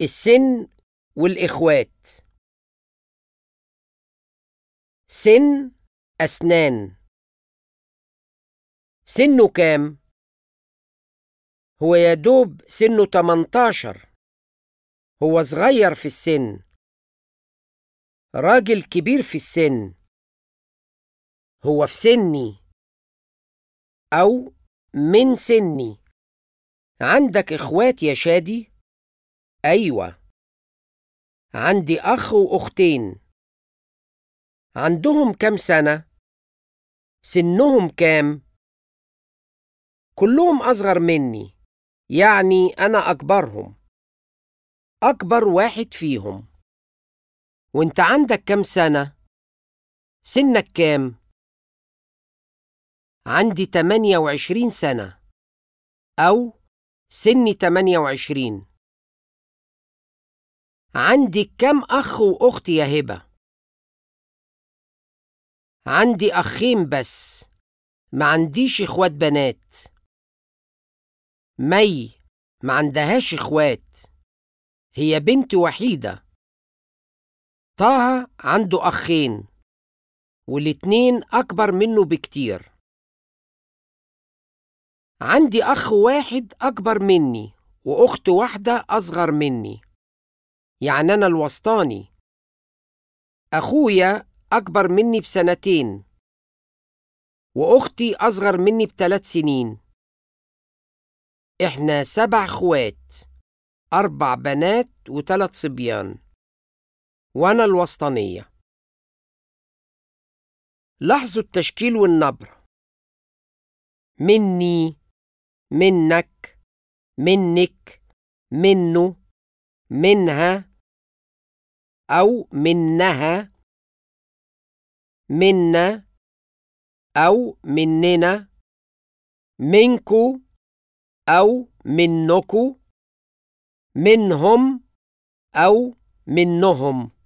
السن والإخوات سن أسنان سنه كام؟ هو يا دوب سنه 18 هو صغير في السن راجل كبير في السن هو في سني أو من سني عندك إخوات يا شادي؟ أيوة عندي أخ وأختين عندهم كام سنة؟ سنهم كام؟ كلهم أصغر مني يعني أنا أكبرهم أكبر واحد فيهم وانت عندك كام سنة؟ سنك كام؟ عندي 28 سنة أو سني 28 عندي كم أخ وأخت يا هبة؟ عندي أخين بس ما عنديش إخوات بنات مي ما عندهاش إخوات هي بنت وحيدة طه عنده أخين والاتنين أكبر منه بكتير عندي أخ واحد أكبر مني وأخت واحدة أصغر مني يعني أنا الوسطاني أخويا أكبر مني بسنتين وأختي أصغر مني بثلاث سنين إحنا سبع خوات أربع بنات وثلاث صبيان وأنا الوسطانية لاحظوا التشكيل والنبر مني منك منك منه منها أو منها منا أو مننا منكو أو منكو منهم أو منهم